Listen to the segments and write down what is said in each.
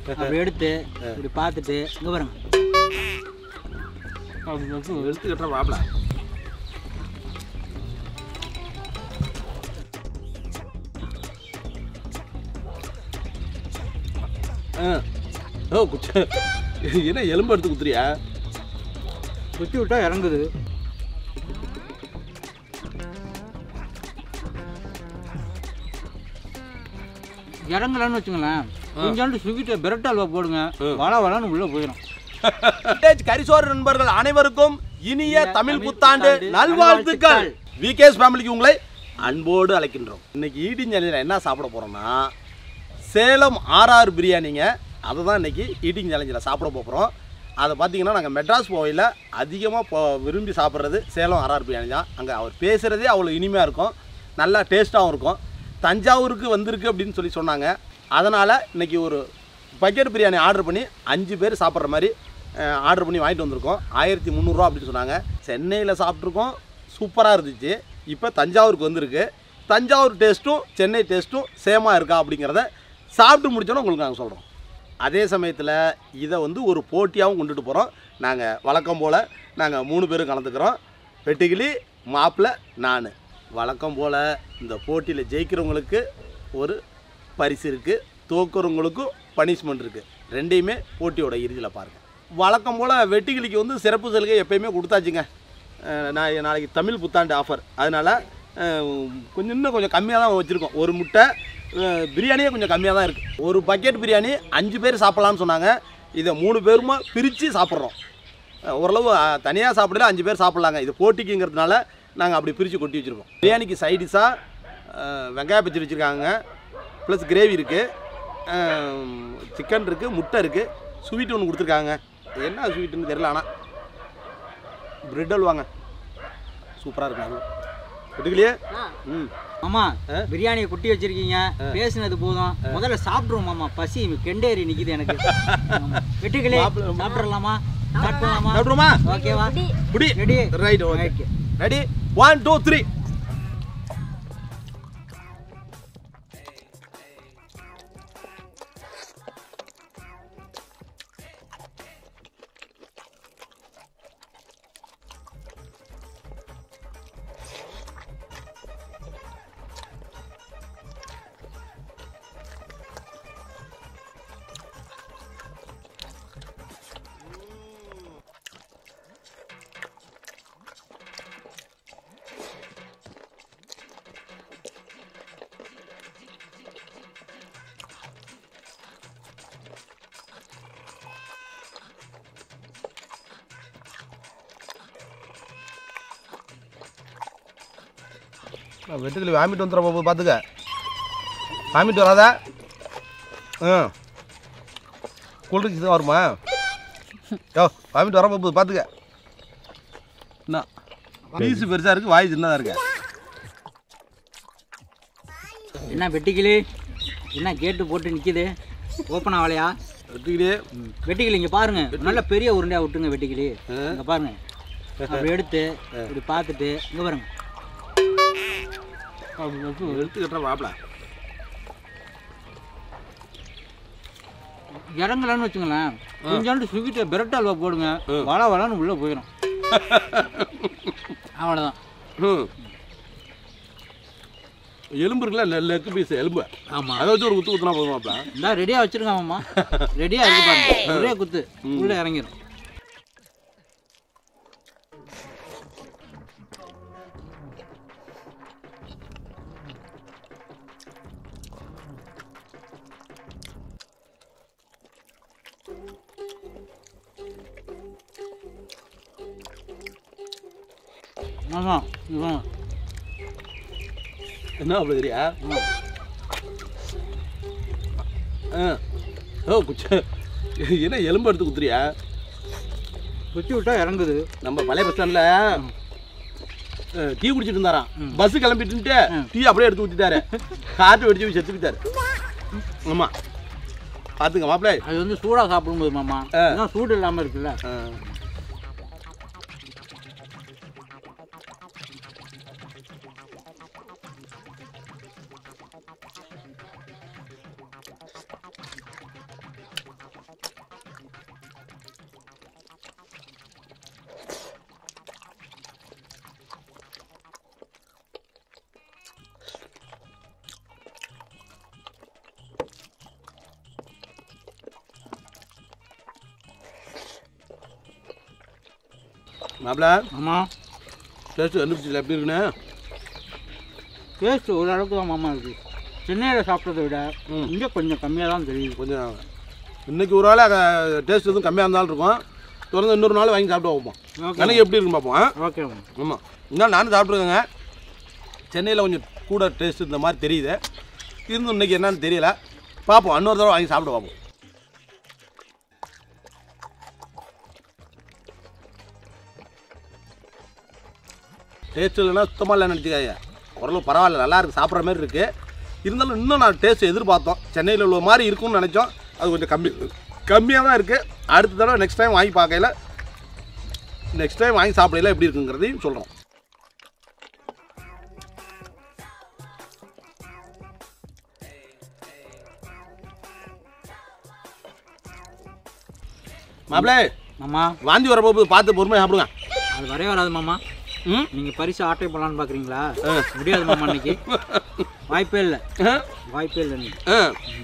அப்படி எடுத்து இப்படி பார்த்துட்டு இங்கே பாருங்க எடுத்துக்கிட்ட வாப்பல ஓ குச்ச என்ன எலும்பு எடுத்து குத்துறியா சுற்றி விட்டா இறங்குது இறங்கலன்னு வச்சுங்களேன் கொஞ்சோண்டு சுகிட்ட பிரெட் அல்வா போடுங்க வள வளன்னு உள்ளே போயிடும் வில்லேஜ் கரிசோர் நண்பர்கள் அனைவருக்கும் இனிய தமிழ் புத்தாண்டு நல்வாழ்த்துக்கள் விகேஎஸ் ஃபேமிலிக்கு உங்களை அன்போடு அழைக்கின்றோம் இன்னைக்கு ஈட்டிங் சேலஞ்சில் என்ன சாப்பிட போகிறோம்னா சேலம் ஆர்ஆர் பிரியாணிங்க அதை தான் இன்னைக்கு ஈட்டிங் சேலஞ்சில் சாப்பிட போகிறோம் அதை பார்த்தீங்கன்னா நாங்கள் மெட்ராஸ் போவையில் அதிகமாக போ விரும்பி சாப்பிட்றது சேலம் ஆர்ஆர் பிரியாணி தான் அங்கே அவர் பேசுகிறதே அவ்வளோ இனிமையாக இருக்கும் நல்லா டேஸ்ட்டாகவும் இருக்கும் தஞ்சாவூருக்கு வந்திருக்கு அப்படின்னு சொல்லி சொன்னாங்க அதனால் இன்னைக்கு ஒரு பக்கெட் பிரியாணி ஆர்டர் பண்ணி அஞ்சு பேர் சாப்பிட்ற மாதிரி ஆர்டர் பண்ணி வாங்கிட்டு வந்திருக்கோம் ஆயிரத்தி முந்நூறுரூவா அப்படின்னு சொன்னாங்க சென்னையில் சாப்பிட்ருக்கோம் சூப்பராக இருந்துச்சு இப்போ தஞ்சாவூருக்கு வந்திருக்கு தஞ்சாவூர் டேஸ்ட்டும் சென்னை டேஸ்ட்டும் சேமாக இருக்கா அப்படிங்கிறத சாப்பிட்டு முடிச்சோன்னே உங்களுக்கு நாங்கள் சொல்கிறோம் அதே சமயத்தில் இதை வந்து ஒரு போட்டியாகவும் கொண்டுட்டு போகிறோம் நாங்கள் வழக்கம் போல் நாங்கள் மூணு பேரும் கலந்துக்கிறோம் வெட்டுக்கிளி மாப்பிள்ளை நான் வழக்கம் போல் இந்த போட்டியில் ஜெயிக்கிறவங்களுக்கு ஒரு பரிசு இருக்குது தோக்குறவங்களுக்கும் பனிஷ்மெண்ட் இருக்குது ரெண்டையுமே போட்டியோட இறுதியில் பாருங்கள் வழக்கம் போல் வெட்டுக்கிளிக்கு வந்து சிறப்பு சலுகை எப்பயுமே கொடுத்தாச்சுங்க அஹ் நான் நாளைக்கு தமிழ் புத்தாண்டு ஆஃபர் அதனால் கொஞ்சம் இன்னும் கொஞ்சம் கம்மியாக தான் வச்சுருக்கோம் ஒரு முட்டை அஹ் பிரியாணியே கொஞ்சம் கம்மியாக தான் இருக்குது ஒரு பக்கெட் பிரியாணி அஞ்சு பேர் சாப்பிட்லான்னு சொன்னாங்க இதை மூணு பேருமா பிரித்து சாப்பிட்றோம் அஹ் ஓரளவு தனியாக சாப்பிடல அஞ்சு பேர் சாப்பிட்லாங்க இது போட்டிக்குங்கிறதுனால நாங்கள் அப்படி பிரித்து கொட்டி வச்சுருக்கோம் பிரியாணிக்கு சைடிஷாக வெங்காய பச்சடி வச்சுருக்காங்க ப்ளஸ் கிரேவி இருக்குது சிக்கன் இருக்குது முட்டை இருக்குது ஸ்வீட் ஒன்று கொடுத்துருக்காங்க என்ன ஸ்வீட்டுன்னு தெரியல ஆனால் பிரெட் அல்வாங்க சூப்பராக இருக்கும் அது எடுக்கலையே ம் மாமா பிரியாணியை குட்டி வச்சிருக்கீங்க பேசுனது போதும் முதல்ல சாப்பிட்ருவோம் மாமா பசி கெண்டேறி நிக்குது எனக்கு ஆமா. வெட்டுக்கிளி சாப்பிட்றலாமா ஸ்டார்ட் பண்ணலாமா சாப்பிட்ருமா ஓகேவா புடி ready right okay okay ready one two three வெட்டுக்கிளி வாமிட்டு வந்துடுற போது பார்த்துக்க வாமிட்டு வராதா ஆ கூல்ட்ரிங்க்ஸ் தான் வருமா யோ வாமிட்டு வர போகுது பார்த்துக்க என்ன பீஸு பெருசாக இருக்குது வாய் சின்னதாக இருக்கு என்ன வெட்டிக்கிளி என்ன கேட்டு போட்டு நிக்குது ஓப்பன் ஆகலையா வெட்டுக்கிளி வெட்டிக்கிளி இங்க பாருங்க நல்ல பெரிய உருண்டையா விட்டுங்க வெட்டிக்கிளி இங்க பாருங்க அப்படி எடுத்து இப்படி பார்த்துட்டு இங்க பாருங்க எடுத்துக்கிட்ட வாப்பல இறங்கலன்னு வச்சுங்களேன் கொஞ்சோண்டு சுகிட்ட பிரெட் அல்வா போடுங்க வள வளன்னு உள்ள போயிடும் அவ்வளோதான் ம் எலும்பு இருக்குல்ல லெக் பீஸ் எலும்பு ஆமா அதை வச்சு ஒரு குத்து குத்துனா போதுமாப்ல இந்த ரெடியா வச்சிருங்க மாமா ரெடியா இருக்கு பாருங்க ஒரே குத்து உள்ள இறங்கிடும் ஆமா இவன் என்ன அப்படி தெரியா ஆமா. ஆ ஓ குச்ச என்ன எலும்பு எடுத்து குத்துறியா குச்சி விட்டா இறங்குது நம்ம பழைய பஸ் ஸ்டாண்டில் டீ குடிச்சிட்டு இருந்தாராம் பஸ் கிளம்பிட்டு டீ அப்படியே எடுத்து ஊற்றிட்டாரு காற்று வெடிச்சு போய் செத்து போயிட்டாரு ஆமாம் பார்த்துங்க மாப்பிள்ளை அது வந்து சூடா சாப்பிடும்போது மாமா ஆ. அதான் சூடு இல்லாம இருக்குல்ல ஆ. மாப்பிள்ள ஆமாம் டேஸ்ட்டு கண்டுபிடிச்சல எப்படி இருக்குண்ணே டேஸ்ட் ஓரளவுக்கு தான் மாமா இருக்குது சென்னையில் சாப்பிட்டதை விட ம். இங்கே கொஞ்சம் கம்மியாக தான் தெரியுது கொஞ்சம் இன்னைக்கு ஒரு வேளை டேஸ்ட் எதுவும் கம்மியாக இருந்தாலும் இருக்கும் தொடர்ந்து இன்னொரு நாள் வாங்கி சாப்பிட்டு வைப்போம் ஓகே எனக்கு எப்படி இருக்குன்னு பார்ப்போம் ஆ? ஓகே மாமா ஆமாம் இருந்தாலும் நானும் சாப்பிட்ருக்கேங்க சென்னையில் கொஞ்சம் கூட டேஸ்ட் இந்த மாதிரி தெரியுது இருந்தும் இன்னைக்கு என்னன்னு தெரியல பார்ப்போம் இன்னொரு தடவை வாங்கி சாப்பிட்டு பார்ப்போம் டேஸ்ட் இல்லைன்னா சுத்தமாக இல்லைன்னு நினச்சிக்காங்க ஓரளவு பரவாயில்ல நல்லா இருக்கு சாப்பிட்ற மாதிரி இருக்குது இருந்தாலும் இன்னும் நான் டேஸ்ட் எதிர்பார்த்தோம் சென்னையில் உள்ள மாதிரி இருக்கும்னு நினச்சோம் அது கொஞ்சம் கம்மி கம்மியாக தான் இருக்குது அடுத்த தடவை நெக்ஸ்ட் டைம் வாங்கி பார்க்கையில நெக்ஸ்ட் டைம் வாங்கி சாப்பிடையில எப்படி இருக்குங்கிறதையும் சொல்கிறோம் மாப்பிளே மாமா வாந்தி வர போகுது பார்த்து பொறுமையாக சாப்பிடுங்க அது வரவே வராது மாமா ம் நீங்கள் பரிசு ஆட்டை போடலான்னு பார்க்குறீங்களா ஆ. முடியாது மாமா இன்னைக்கு வாய்ப்பே இல்லை ஆ, வாய்ப்பே இல்லை நீ ஆ.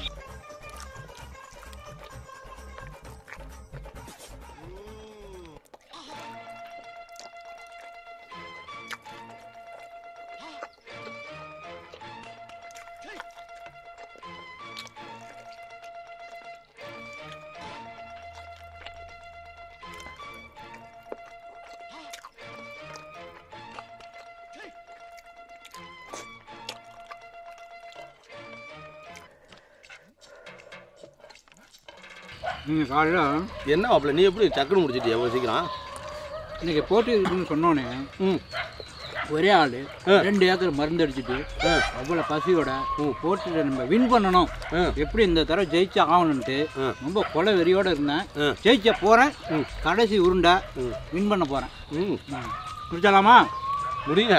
நீங்கள் காலையில் என்ன மாப்பிள நீ எப்படி டக்குன்னு முடிச்சிட்டியா எவ்வளோ சீக்கிரம் இன்னைக்கு போட்டி இருக்குன்னு சொன்னோன்னே ம் ஒரே ஆள் ரெண்டு ஏக்கர் மருந்து அடிச்சுட்டு ஆ. அவ்வளோ பசியோட போட்டியில் நம்ம வின் பண்ணணும் ஆ. எப்படி இந்த தடவை ஜெயிச்சு ஆகணுன்ட்டு ஆ. ரொம்ப கொலை வெறியோட இருந்தேன் ஆ. ஜெயிச்ச போகிறேன் கடைசி உருண்டை ம். வின் பண்ண போகிறேன் ம் குடிச்சலாமா முடியுங்க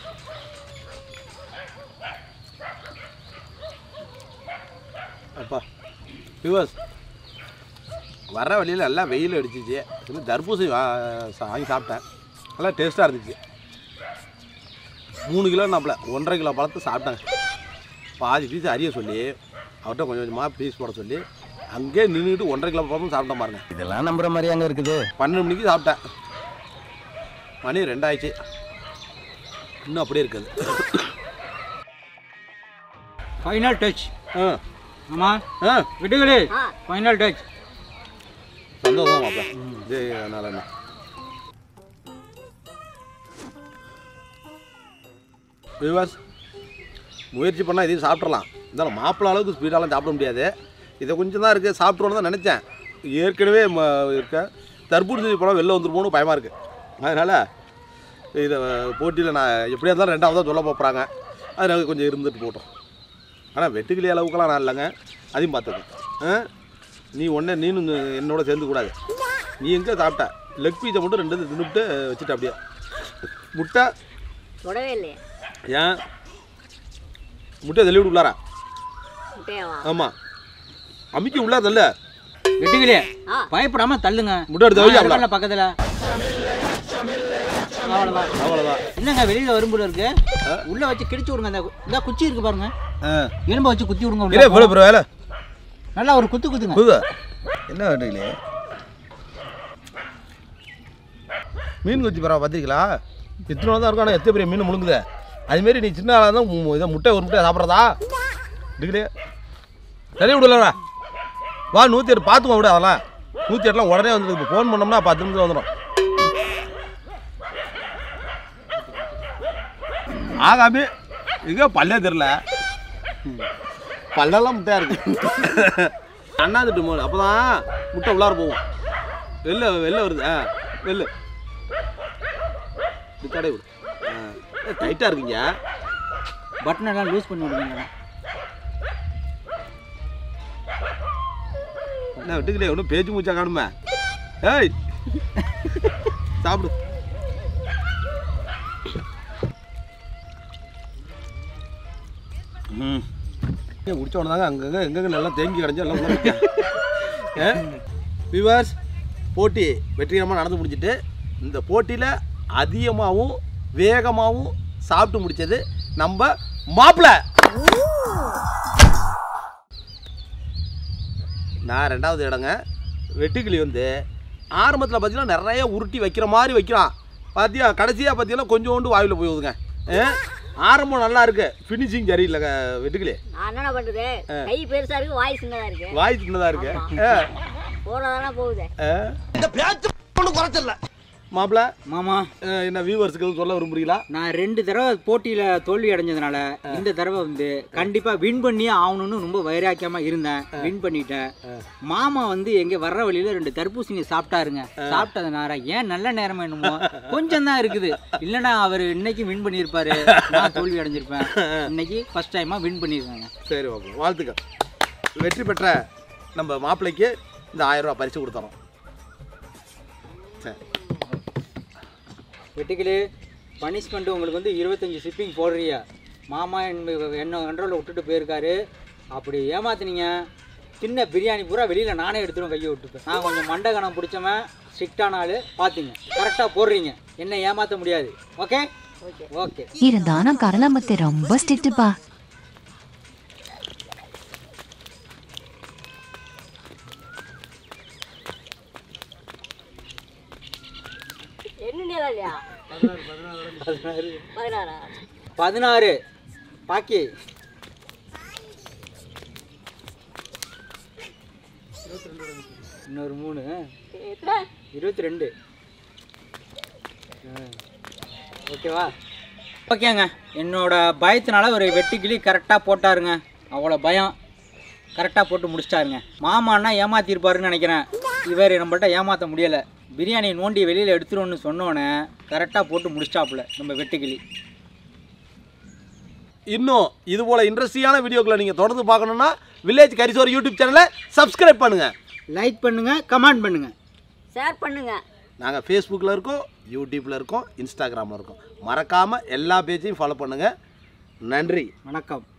அப்பா வியூவர்ஸ் வர வழியில் எல்லாம் வெயில் அடிச்சிச்சு இது தர்பூசணி வா சா- வாங்கி சாப்பிட்டேன் நல்லா டேஸ்ட்டாக இருந்துச்சு மூணு கிலோ நம்மள ஒன்றரை கிலோ பழத்தை சாப்பிட்டேங்க பாதி பீஸ் அறிய சொல்லி அவர்கிட்ட கொஞ்சம் கொஞ்சமாக பீஸ் போட சொல்லி அங்கேயே நின்றுட்டு ஒன்றரை கிலோ பழமும் சாப்பிட்டேன் பாருங்க இதெல்லாம் நம்புற மாதிரி அங்க இருக்குது பன்னெண்டு மணிக்கு சாப்பிட்டேன் மணி ரெண்டாயிடுச்சு இன்னும் அப்படியே இருக்குது ஃபைனல் டச் ஆ ஆமா ஆ விடுகளே ஃபைனல் டச் சந்தோஷம் மாப்பிள இது அதனால என்ன விவாஸ் முயற்சி பண்ணால் இதையும் சாப்பிட்றலாம் இருந்தாலும் மாப்பிள அளவுக்கு ஸ்பீடாலாம் சாப்பிட முடியாது இதை கொஞ்சம் தான் இருக்குது சாப்பிட்றோன்னு தான் நினச்சேன் ஏற்கனவே ம- இருக்க தர்பூசணி பழம் வெளில வந்துருமோன்னு பயமாக இருக்குது அதனால் இதை போட்டியில் நான் எப்படியா இருந்தாலும் ரெண்டாவது சொல்ல போகிறாங்க அதனால கொஞ்சம் இருந்துட்டு போட்டோம் ஆனால் வெட்டுக்கிளி அளவுக்குலாம் நான் இல்லைங்க அதையும் பார்த்துக்கோ ஆ நீ ஒன்றே நீனும் என்னோட சேர்ந்து கூடாது நீ எங்கே சாப்பிட்ட லெக் பீஸை மட்டும் ரெண்டு இது தின்னுட்டு வச்சுட்ட அப்படியே முட்டை தொடவே இல்லையே ஏன் முட்டை தள்ளி விட்டு உள்ளாரா முட்டையாவா ஆமாம் அமிக்கி உள்ளா தல்ல வெட்டுகளே ஆ. பயப்படாம தள்ளுங்க முட்டை எடுத்து வை, நான் அவ்வளோ. இருக்கேன்ல பக்கத்துல அவ்வளோதான் அவ்வளோதான் என்னங்க வெளியில வரும்போது இருக்கு உள்ள வச்சு கிடிச்சு விடுங்க அந்த இந்த குச்சி இருக்கு பாருங்க எலும்பை வச்சு குத்தி விடுங்க உள்ள. இவ்வளோ ப்ரோ வேலை நல்லா ஒரு குத்து குத்துங்க புது என்ன வேண்டுங்களே மீன் குச்சி பரவா பார்த்திருக்கீங்களா இத்தனை தான் இருக்கும் ஆனால் எத்தனை பெரிய மீன் முழுங்குது அதுமாரி நீ சின்ன ஆளாக தான் உ- இதை முட்டை ஒரு முட்டை சாப்பிட்றதா டிகிரி சரி விடலடா வா நூற்றி எட்டு பார்த்துக்கோ விட அதெல்லாம் நூற்றி எட்டுலாம் உடனே வந்துடுது இப்போ ஃபோன் பண்ணோம்னா பத்து நிமிஷம் வந்துடும் ஆகாமி இங்கே பல்லே தெரில பல்லெல்லாம் முட்டையாக இருக்கு அண்ணாந்துட்டு மோல் அப்போ தான் முட்டை உள்ளார போவோம் வெளில வெளில வருது ஆ வெளில இது கடை விடு டைட்டாக இருக்குங்க பட்டன் எல்லாம் லூஸ் பண்ணி விடுங்க என்ன விட்டுக்கிட்டே ஒன்றும் பேச்சு மூச்சா காணுமே ஏய் சாப்பிடு ம் குடிச்ச உடனே தாங்க அங்கங்கே எங்கெங்க நல்லா தேங்கி கிடஞ்சி எல்லாம் உள்ள வைக்க ஏ விவாஸ் போட்டி வெற்றிகரமாக நடந்து முடிச்சிட்டு இந்த போட்டியில் அதிகமாகவும் வேகமாகவும் சாப்பிட்டு முடிச்சது நம்ம மாப்பிள்ளை நான் ரெண்டாவது இடங்க வெட்டுக்கிளி வந்து ஆரம்பத்தில் பார்த்தீங்கன்னா நிறைய உருட்டி வைக்கிற மாதிரி வைக்கிறான் பாத்தியா கடைசியாக பார்த்தீங்கன்னா கொஞ்சோண்டு வாயில் போய் ஊதுங்க ஆ? ஆரம்பம் நல்லா இருக்கு ஃபினிஷிங் சரியில்லை க- வெட்டுக்கிளே நான் என்னண்ணா பண்ணுறது கை பெருசா இருக்கு வாய் சின்னதா இருக்கு வாய் சின்னதாக இருக்கு ஆ. போறதானே போகுது ஆ. மாப்பிள மாமா ஆ, என்ன வியூவர்ஸுக்கு எதுவும் சொல்ல விரும்புறீங்களா நான் ரெண்டு தடவை போட்டியில் தோல்வி அடைஞ்சதுனால இந்த தடவை வந்து கண்டிப்பாக வின் பண்ணியே ஆகணும்னு ரொம்ப வைராக்கியமாக இருந்தேன் வின் பண்ணிட்டேன் மாமா வந்து எங்கே வர்ற வழியில் ரெண்டு தர்பூசணி சாப்பிட்டாருங்க சாப்பிட்டதுனால ஏன் நல்ல நேரம் என்னமோ கொஞ்சம் தான் இருக்குது இல்லைன்னா அவர் இன்னைக்கு வின் பண்ணியிருப்பாரு நான் தோல்வி அடைஞ்சிருப்பேன் இன்னைக்கு ஃபர்ஸ்ட் டைமாக வின் பண்ணியிருக்காங்க சரி ஓகே வாழ்த்துக்கள் வெற்றி பெற்ற நம்ம மாப்பிள்ளைக்கு இந்த ஆயிரம் ரூபாய் பரிசு கொடுத்துறோம் சரி வெட்டுக்கிளி பனிஷ்மெண்ட் உங்களுக்கு வந்து இருபத்தஞ்சி ஷிப்பிங் போடுறியா மாமா என்ன என்ன கண்ட்ரோலில் விட்டுட்டு போயிருக்காரு அப்படி ஏமாத்துனீங்க சின்ன பிரியாணி பூரா வெளியில் நானே எடுத்துடும் கையை விட்டுப்பேன் நான் கொஞ்சம் மண்டை கணம் பிடிச்சவன் ஸ்ட்ரிக்டான ஆள் பார்த்துங்க கரெக்டாக போடுறீங்க என்ன ஏமாற்ற முடியாது ஓகே ஓகே இருந்தாலும் கரலாமத்தை ரொம்ப ஸ்ட்ரிக்ட்டுப்பா என்ன நேரம் இல்லையா பதினாறா பதினாறு பாக்கி இன்னொரு மூணு எத்தனை இருபத்தி ரெண்டு ஓகேவா ஓகேங்க என்னோட பயத்தினால ஒரு வெட்டுக்கிளி கரெக்டாக போட்டாருங்க அவ்வளோ பயம் கரெக்டாக போட்டு முடிச்சிட்டாருங்க மாமான்னா ஏமாத்திருப்பாருன்னு நினைக்கிறேன் இவர் நம்மள்ட்ட ஏமாற்ற முடியலை பிரியாணி நோண்டி வெளியில் எடுத்துருவோன்னு சொன்னோன்னே கரெக்டாக போட்டு முடிச்சிட்டாப்புல நம்ம வெட்டுக்கிளி இன்னும் இது போல இன்ட்ரெஸ்டிங்கான வீடியோக்களை நீங்கள் தொடர்ந்து பார்க்கணுன்னா வில்லேஜ் கரிசோர் யூடியூப் சேனலை சப்ஸ்கிரைப் பண்ணுங்கள் லைக் பண்ணுங்கள் கமெண்ட் பண்ணுங்கள் ஷேர் பண்ணுங்க நாங்கள் ஃபேஸ்புக்கில் இருக்கோம் யூடியூப்பில் இருக்கோம் இன்ஸ்டாகிராமில் இருக்கோம் மறக்காமல் எல்லா பேஜையும் ஃபாலோ பண்ணுங்கள் நன்றி வணக்கம்